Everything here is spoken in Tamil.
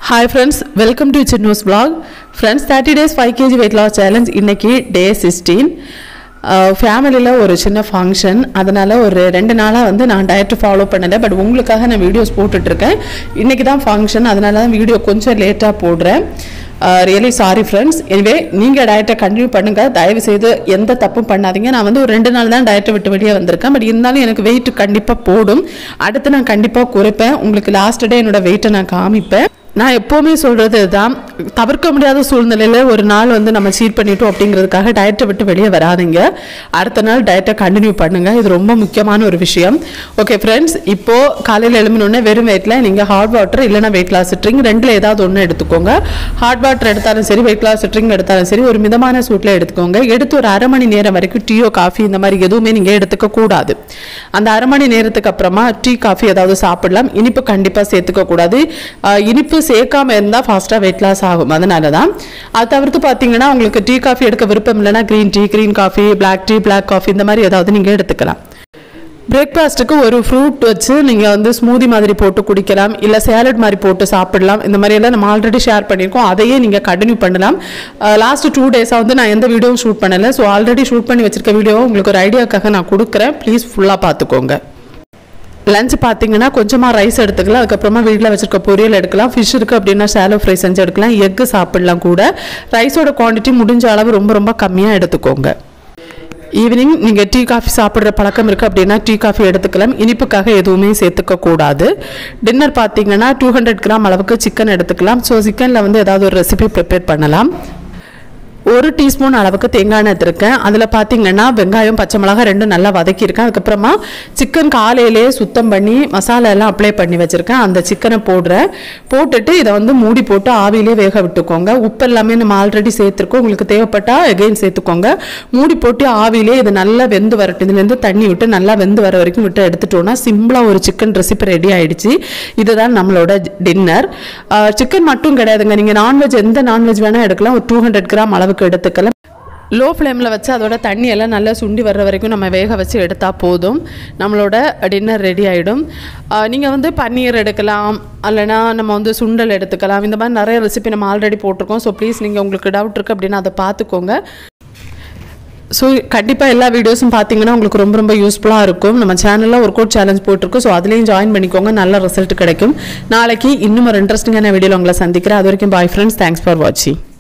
hi friends welcome to Chinnu's vlog friends thirty days five KG weight loss challenge இன்னைக்கு டே சிக்ஸ்டீன் ஃபேமிலியில் ஒரு சின்ன ஃபங்க்ஷன் அதனால் ஒரு ரெண்டு நாளாக வந்து நான் டயட் ஃபாலோ பண்ணலை பட் உங்களுக்காக நான் வீடியோஸ் போட்டுட்ருக்கேன் இன்றைக்கி தான் ஃபங்க்ஷன் அதனால தான் வீடியோ கொஞ்சம் லேட்டாக போடுறேன் ரியலி சாரி ஃப்ரெண்ட்ஸ் எனவே நீங்கள் டயட்டை கண்டினியூ பண்ணுங்கள் தயவு செய்து எந்த தப்பும் பண்ணாதீங்க நான் வந்து ஒரு ரெண்டு நாள் தான் டயட்டை விட்டு வெளியே வந்திருக்கேன் பட் இருந்தாலும் எனக்கு வெயிட் கண்டிப்பாக போடும் அடுத்து நான் கண்டிப்பாக குறைப்பேன் உங்களுக்கு லாஸ்ட் டே என்னோட வெயிட்டை நான் காமிப்பேன் நான் எப்போவுமே சொல்கிறது தான் தவிர்க்க முடியாத சூழ்நிலையில் ஒரு நாள் வந்து நம்ம சீட் பண்ணிட்டோம் அப்படிங்கிறதுக்காக டயட்டை விட்டு வெளியே வராதீங்க அடுத்த நாள் டயட்டை கண்டினியூ பண்ணுங்கள் இது ரொம்ப முக்கியமான ஒரு விஷயம் ஓகே ஃப்ரெண்ட்ஸ் இப்போது காலையில் எழும்பினோடனே வெறும் வெயிட்டில் நீங்கள் ஹாட் வாட்டர் இல்லைனா வெயிட் லாஸ் ட்ரிங்க் ரெண்டில் ஏதாவது ஒன்று எடுத்துக்கோங்க ஹாட் வாட்டர் எடுத்தாலும் சரி வெயிட் லாஸ் ட்ரிங்க் எடுத்தாலும் சரி ஒரு மிதமான சூட்டில் எடுத்துக்கோங்க எடுத்து ஒரு அரை மணி நேரம் வரைக்கும் டீயோ காஃபி இந்த மாதிரி எதுவுமே நீங்கள் எடுத்துக்க கூடாது அந்த அரை மணி நேரத்துக்கு அப்புறமா டீ காஃபி ஏதாவது சாப்பிடலாம் இனிப்பு கண்டிப்பாக சேர்த்துக்க கூடாது ஆஹ் இனிப்பு சேர்க்காம இருந்தால் ஃபாஸ்ட்டாக வெயிட் லாஸ் ஆகும் அதனால தான் அது தவிர்த்து பார்த்தீங்கன்னா உங்களுக்கு டீ காஃபி எடுக்க விருப்பம் இல்லைன்னா green tea green coffee black tea black coffee இந்த மாதிரி ஏதாவது நீங்கள் எடுத்துக்கலாம் பிரேக்ஃபாஸ்ட்டுக்கு ஒரு ஃப்ரூட் வச்சு நீங்கள் வந்து ஸ்மூதி மாதிரி போட்டு குடிக்கலாம் இல்லை சேலட் மாதிரி போட்டு சாப்பிடலாம் இந்த மாதிரி எல்லாம் நம்ம ஆல்ரெடி ஷேர் பண்ணியிருக்கோம் அதையே நீங்கள் கண்டினியூ பண்ணலாம் லாஸ்ட் டூ டேஸாக வந்து நான் எந்த வீடியோவும் ஷூட் பண்ணலை ஸோ ஆல்ரெடி ஷூட் பண்ணி வச்சிருக்க வீடியோவை உங்களுக்கு ஒரு ஐடியாக்காக நான் கொடுக்குறேன் ப்ளீஸ் ஃபுல்லாக பார்த்துக்கோங்க லஞ்ச் பார்த்தீங்கன்னா கொஞ்சமாக ரைஸ் எடுத்துக்கலாம் அதுக்கப்புறமா வீட்டில் வச்சிருக்க பொரியல் எடுக்கலாம் ஃபிஷ் இருக்குது அப்படின்னா ஷாலோ ஃப்ரை செஞ்சு எடுக்கலாம் எக்கு சாப்பிடலாம் கூட ரைஸோட குவான்டிட்டி முடிஞ்ச அளவு ரொம்ப ரொம்ப கம்மியாக எடுத்துக்கோங்க ஈவினிங் நீங்கள் டீ காஃபி சாப்பிட்ற பழக்கம் இருக்குது அப்படின்னா டீ காஃபி எடுத்துக்கலாம் இனிப்புக்காக எதுவுமே சேர்த்துக்க கூடாது டின்னர் பார்த்தீங்கன்னா டூ ஹண்ட்ரட் கிராம் அளவுக்கு சிக்கன் எடுத்துக்கலாம் ஸோ சிக்கனில் வந்து ஏதாவது ஒரு ரெசிபி ப்ரிப்பேர் பண்ணலாம் ஒரு டீஸ்பூன் அளவுக்கு தேங்காய் எண்ணெய் எடுத்திருக்கேன் அதில் பார்த்தீங்கன்னா வெங்காயம் பச்சை மிளகாய் ரெண்டும் நல்லா வதக்கியிருக்கேன் அதுக்கப்புறமா சிக்கன் காலையிலே சுத்தம் பண்ணி மசாலா எல்லாம் அப்ளை பண்ணி வச்சுருக்கேன் அந்த சிக்கனை போடுறேன் போட்டுட்டு இதை வந்து மூடி போட்டு ஆவியிலே வேக விட்டுக்கோங்க உப்பு எல்லாமே நம்ம ஆல்ரெடி சேர்த்துருக்கோம் உங்களுக்கு தேவைப்பட்டால் எகைன் சேர்த்துக்கோங்க மூடி போட்டு ஆவியிலே இது நல்லா வெந்து வரட்டும் இதுலேருந்து தண்ணி விட்டு நல்லா வெந்து வர வரைக்கும் விட்டு எடுத்துட்டோம்னா சிம்பிளாக ஒரு சிக்கன் ரெசிபி ரெடி ஆயிடுச்சு இதுதான் நம்மளோட டின்னர் சிக்கன் மட்டும் கிடையாதுங்க நீங்கள் நான்வெஜ் எந்த நான்வெஜ் வேணால் எடுக்கலாம் ஒரு டூ ஹண்ட்ரட் கிராம் அளவுக்கு எடுத்துக்கலாம் லோ ஃப்ளேமில் வச்சு அதோட தண்ணி எல்லாம் நல்லா சுண்டி வர்ற வரைக்கும் நம்ம வேக வச்சு எடுத்தால் போதும் நம்மளோட டின்னர் ரெடி ஆகிடும் நீங்கள் வந்து பன்னீர் எடுக்கலாம் இல்லைனா நம்ம வந்து சுண்டல் எடுத்துக்கலாம் இந்த மாதிரி நிறைய ரெசிபி நம்ம ஆல்ரெடி போட்டிருக்கோம் ஸோ ப்ளீஸ் நீங்கள் உங்களுக்கு டவுட் இருக்குது அப்படின்னா அதை பார்த்துக்கோங்க ஸோ கண்டிப்பாக எல்லா வீடியோஸும் பார்த்தீங்கன்னா உங்களுக்கு ரொம்ப ரொம்ப யூஸ்ஃபுல்லாக இருக்கும் நம்ம சேனலில் ஒரு கோட் சேலஞ்ச் போட்டிருக்கோம் ஸோ அதுலேயும் ஜாயின் பண்ணிக்கோங்க நல்ல ரிசல்ட் கிடைக்கும் நாளைக்கு இன்னும் ஒரு இன்ட்ரெஸ்டிங்கான வீடியோவில் உங்களை சந்திக்கிறேன் அது வரைக்கும் பாய் ஃப்ரெண்ட்ஸ் தேங்க்ஸ் ஃபார் வாட்சிங்